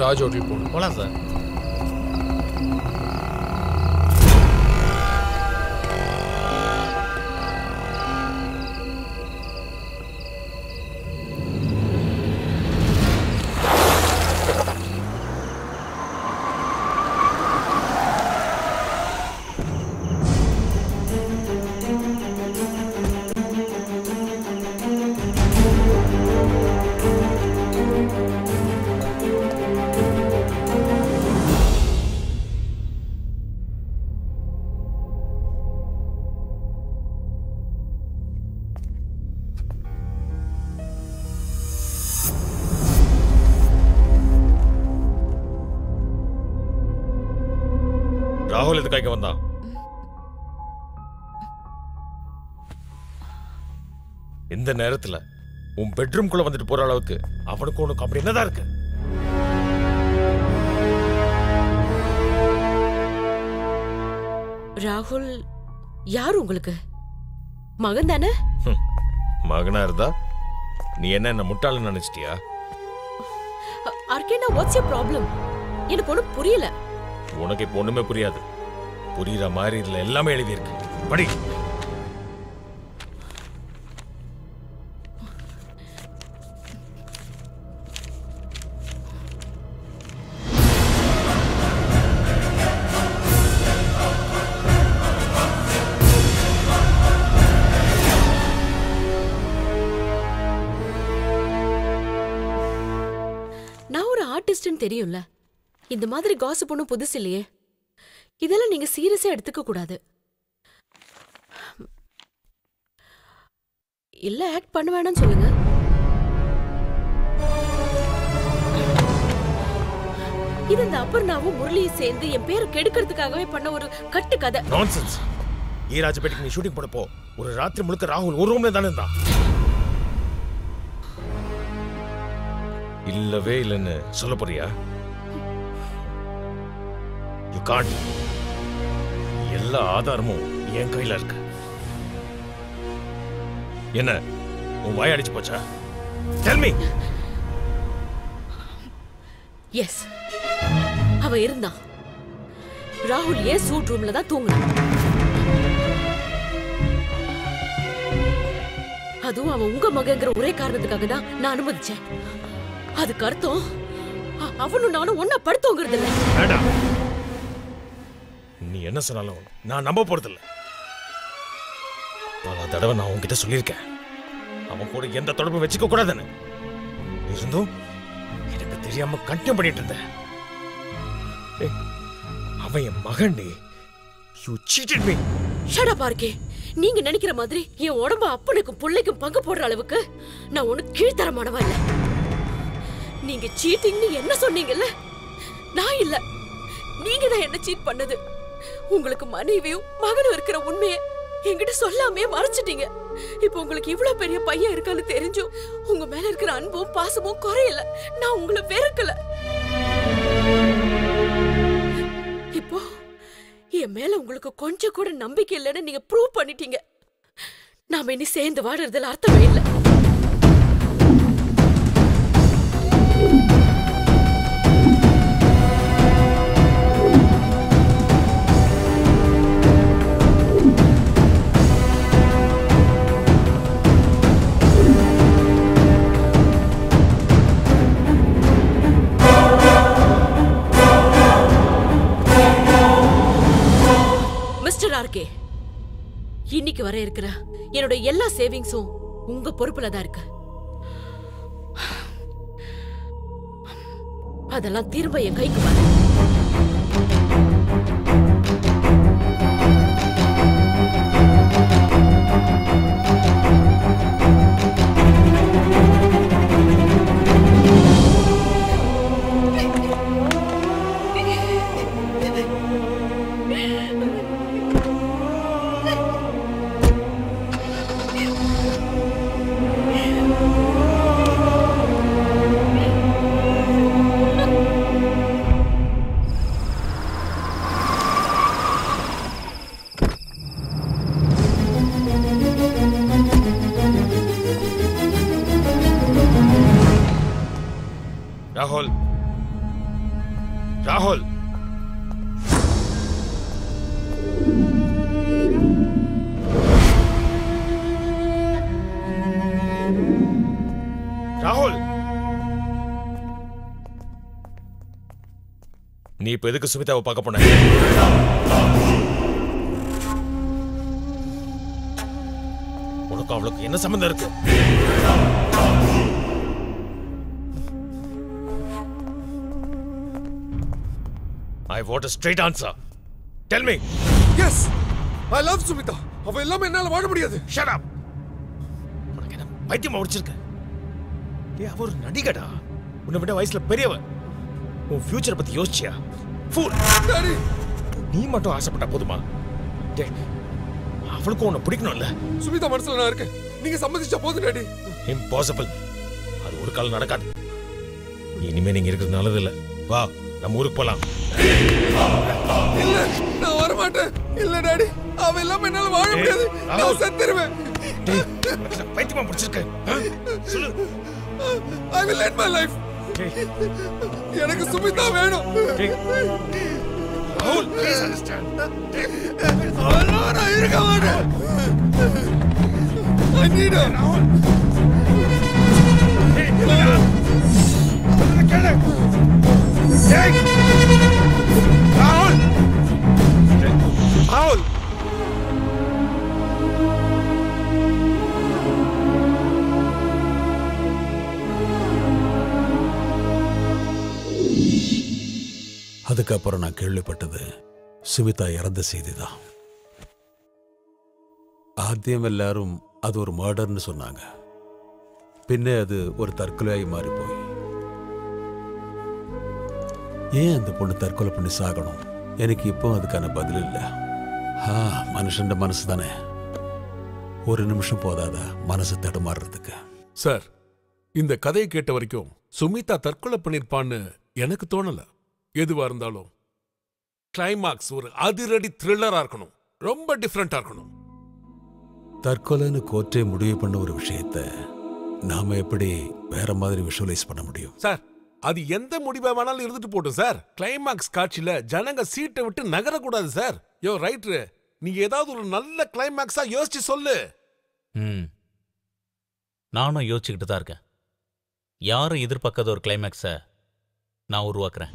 Raj hotel போகணும் போலாம் sir ராகுல் எதுக்காக இங்க வந்தான் இந்த நேரத்துல உன் பெட்ரூம்குள்ள வந்துட்டு போற அளவுக்கு அவனுக்கு உனக்கு அப்படி என்னதான் இருக்கு ராகுல் யார் உங்களுக்கு மகன் தானே மகனா இருந்தா நீ என்ன என்ன முட்டாளன்னு நினைச்சிட்டியா அர்கேனா வாட்ஸ் யூ ப்ராப்ளம் எனக்கு ஒன்றும் புரியல உனக்கு இப்போ ஒண்ணுமே புரியாது புரியுற மாதிரி இதுல எல்லாமே எழுதியிருக்கு படி நான் ஒரு ஆர்டிஸ்ட்னு தெரியும்ல இந்த மாதிரி காசிப் ஒன்றும் புதுசு இல்லையே இதெல்லாம் நீங்க சீரியஸா எடுத்துக்க கூடாது இல்ல ஆக்ட் பண்ண வேணாம்னு சொல்லுங்க இது இந்த அப்பர்ணாவும் முரளியும் சேர்ந்து என் பேரை கெடுக்கிறதுக்காகவே பண்ண ஒரு கட்டு கதை நான்சென்ஸ் ஈராஜபேட்டைக்கு நீ ஷூட்டிங் போனப்போ ஒரு ராத்திரி முழுக்க ராகுல் ஒரு ரூம்ல தானே இருந்தான் இல்லவே இல்லைன்னு சொல்ல போறியா யூ காண்ட் எல்லா ஆதாரமும் என் கையில இருக்கு என்ன உன் வாய் அடிச்சு போச்சா டெல் மீ எஸ் அவ இருந்தான் ராகுல் ஏன் சூட் ரூம்ல தான் தூங்கினான் அதுவும் அவன் உங்க மகங்கிற ஒரே காரணத்துக்காக தான் நான் அனுமதிச்சேன் அதுக்கு அர்த்தம் அ- அவனும் நானும் ஒன்னா படுத்தோங்கிறது இல்ல வேண்டாம் நீ என்ன சொன்னாலும் நான் நம்ப போறதில்ல பல தடவை நான் உன்கிட்ட சொல்லியிருக்கேன் அவன் கூட எந்த தொடர்பும் வச்சுக்க கூடாதுன்னு இருந்தும் எனக்கு தெரியாம கண்டினியூ பண்ணிட்டு இருந்தேன் ஏய், அவன் என் மகன் நீ யூ சீட்டட் மீ ஷடா பார்க்கே நீங்க நினைக்கிற மாதிரி என் உடம்ப அப்பனுக்கும் பிள்ளைக்கும் பங்கு போடுற அளவுக்கு நான் ஒண்ணு கீழ்த்தரமானவா இல்ல நீங்க சீட்டிங்னு என்ன சொன்னீங்கல்ல நான் இல்ல நீங்க தான் என்ன சீட் பண்ணது உங்களுக்கு மனைவியும் மகனும் இருக்கிற உண்மையை என்கிட்ட சொல்லாமே மறைச்சிட்டீங்க இப்போ உங்களுக்கு இவ்வளவு பெரிய பையன் இருக்கான்னு தெரிஞ்சும் உங்க மேல இருக்கிற அன்பும் பாசமும் குறையல நான் உங்களை வெறுக்கல இப்போ என் மேல உங்களுக்கு கொஞ்சம் கூட நம்பிக்கை இல்லைன்னு நீங்க ப்ரூவ் பண்ணிட்டீங்க நாம இனி சேர்ந்து வாடுறதுல அர்த்தமே இல்லை மிஸ்டர் ஆர்கே இன்னைக்கு வர இருக்கிற என்னோட எல்லா சேவிங்ஸும் உங்க பொறுப்புல தான் இருக்கு அதெல்லாம் திரும்ப என் கைக்கு வரும் ராகுல் ராகுல் ராகுல் நீ இப்ப எதுக்கு சுமிதாவை பார்க்க போன உனக்கு அவளுக்கு என்ன சம்பந்தம் இருக்கு I want a straight answer tell me yes I love Sumitha அவ இல்லாம என்னால வாழ முடியாது shut up உனக்கு என்ன பைத்தியமா முடிச்சிருக்க ஏ அவ ஒரு நடிகடா உன்னை விட வயசுல பெரியவ உன் ஃபியூச்சர் பத்தி யோசிச்சியா ஃபூல் டாடி நீ மட்டும் ஆசைப்பட்டா போதுமா டே அவளுக்கும் உன்னை பிடிக்கணும்ல சுமிதா மனசுல நான் இருக்கேன் நீங்க சம்மதிச்சா போதும் டாடி இம்பாசிபிள் அது ஒரு காலம் நடக்காது இனிமே நீங்க இருக்கிறது நல்லது இல்ல வா நம்ம ஊருக்கு போலாம் இல்ல நான் வர மாட்டேன் இல்ல டாடி அவ இல்லாம என்னால வாழ ஏய், முடியாது ராகுல். நான் செத்துருவேன் டேய், உனக்கு என்ன பைத்தியமா முடிச்சிருக்க ஆ? சொல்லு I will end my life டேய், எனக்கு சுமிதா வேணும் டேய். ராகுல் ப்ளீஸ் அண்டர்ஸ்டாண்ட் அவளால நான் இருக்க மாட்டேன் I need her. ராகுல் டேய், இல்லடா. சொல்றத கேளு. டேய். ராகுல் டேய், ராகுல் அதுக்கப்புறம் நான் கேள்விப்பட்டது சுமிதா இறந்த செய்தி தான் ஆத்தியம் எல்லாரும் அது ஒரு மர்டர்னு சொன்னாங்க பின்னே அது ஒரு தற்கொலையாகி மாறி போய் ஏன் அந்த பொண்ணு தற்கொலை பண்ணி சாகணும் எனக்கு இப்போ அதுக்கான பதில் இல்லை ஆ மனுஷன் மனசு தானே ஒரு நிமிஷம் போதாதா மனசு தடுமாறுறதுக்கு சார் இந்த கதையை கேட்ட வரைக்கும் சுமிதா தற்கொலை பண்ணிருப்பான்னு எனக்கு தோணல எதுவா இருந்தாலும் கிளைமாக்ஸ் ஒரு அதிரடி த்ரில்லரா இருக்கணும் ரொம்ப டிஃப்ரெண்டா இருக்கணும் தற்கொலைன்னு கோர்ட்டே முடிவு பண்ண ஒரு விஷயத்த நாம எப்படி வேற மாதிரி விஷுவலைஸ் பண்ண முடியும் சார் அது எந்த முடிவா வேணாலும் இருந்துட்டு போட்டும் சார் கிளைமாக்ஸ் காட்சியில ஜனங்க சீட்டை விட்டு நகரக்கூடாது சார் யோ ரைட்ரு நீங்க ஏதாவது ஒரு நல்ல கிளைமாக்ஸா யோசிச்சு சொல்லு ம் நானும் யோசிச்சுக்கிட்டு தான் இருக்கேன் யாரும் எதிர்பார்க்காத ஒரு கிளைமேக்ஸை நான் உருவாக்குறேன்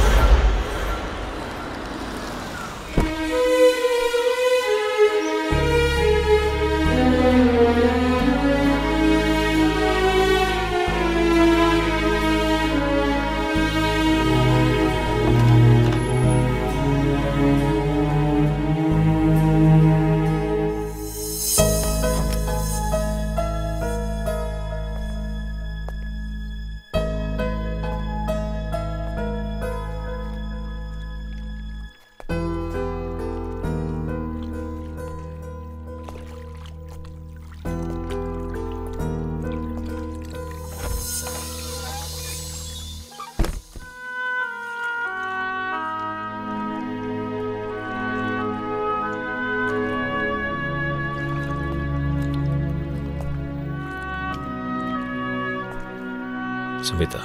சுமிதா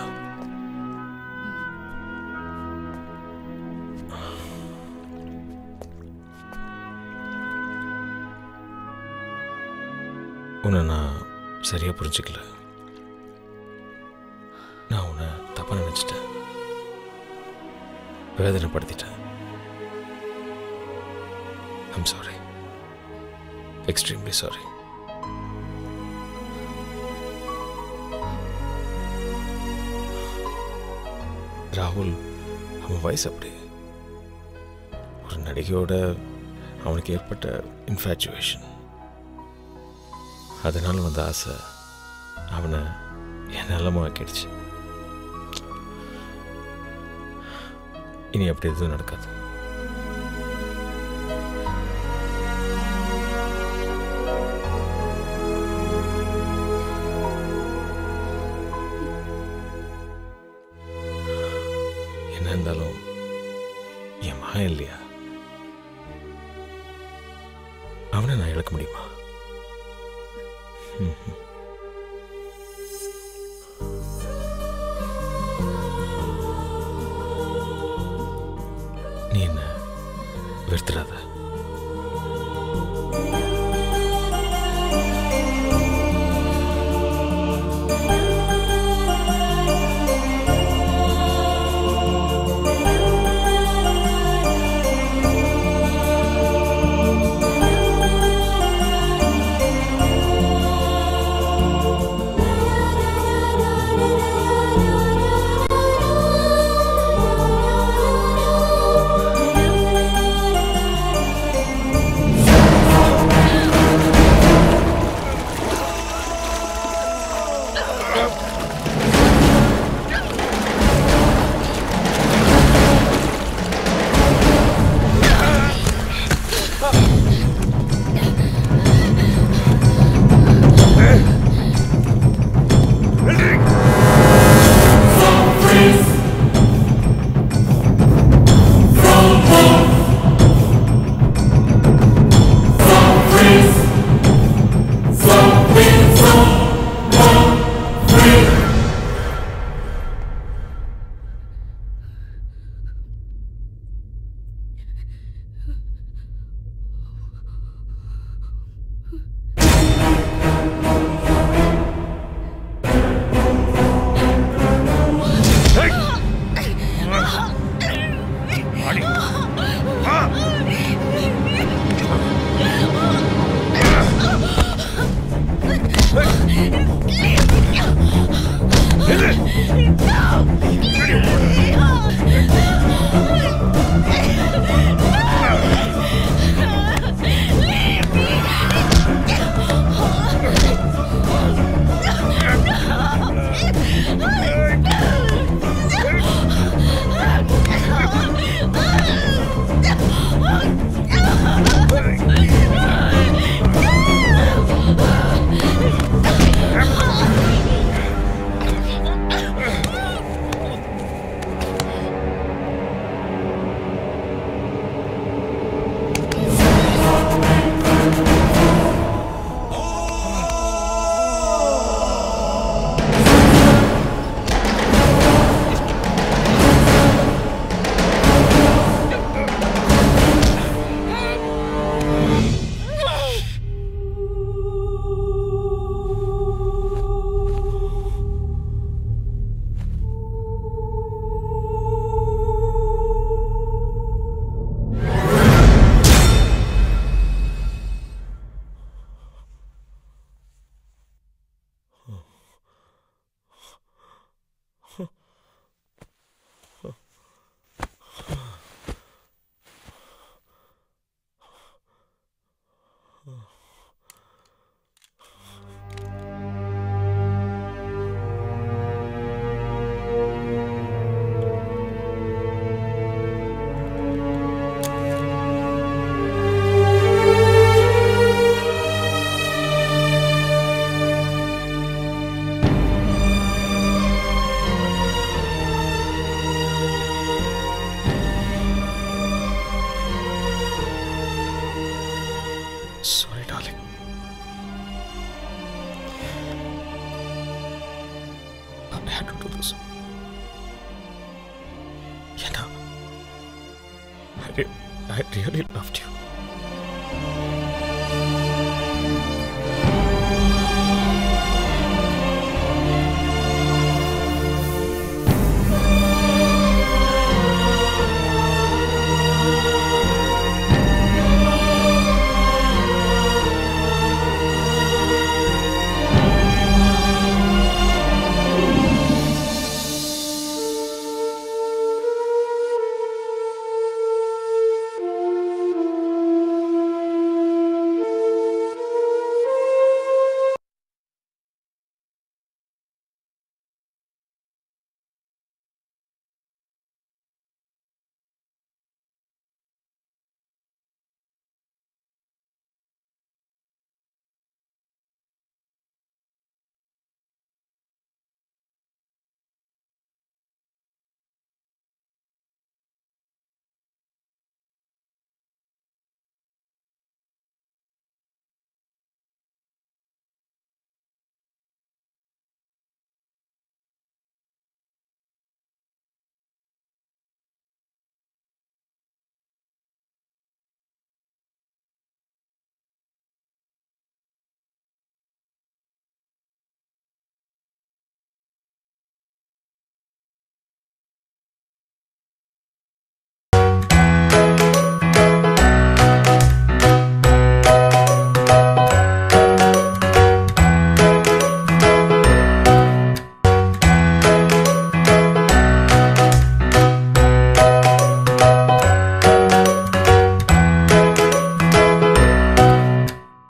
உன்னை நான் சரியா புரிஞ்சுக்கல நான் உன்னை தப்பா நினைச்சிட்டேன் வேதனைப்படுத்திட்டேன் ஐம் சாரி எக்ஸ்ட்ரீம்லி சாரி ராகுல் அவன் வயசு அப்படி ஒரு நடிகையோட அவனுக்கு ஏற்பட்ட இன்ஃபேச்சுவேஷன் அதனால வந்த ஆசை அவனை என் நிலமாக்கிடுச்சு இனி அப்படி எதுவும் நடக்காது என்ன இருந்தாலும் என் மகன் இல்லையா அவனை நான் இழக்க முடியுமா ம்ஹும். வெறுத்துறாத Sorry, darling. I had to do this. ஏன்னா I, re- I really loved you.